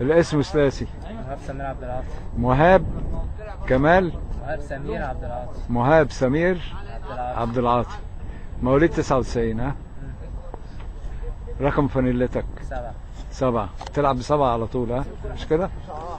الاسم الثلاثي مهاب سمير عبد العاطي مهاب كمال مهاب سمير عبد العاطي مهاب سمير عبد العاطي عبد العاطي مواليد 99 ها رقم فانيلتك سبعة سبعة تلعب بسبعة على طول ها مش كده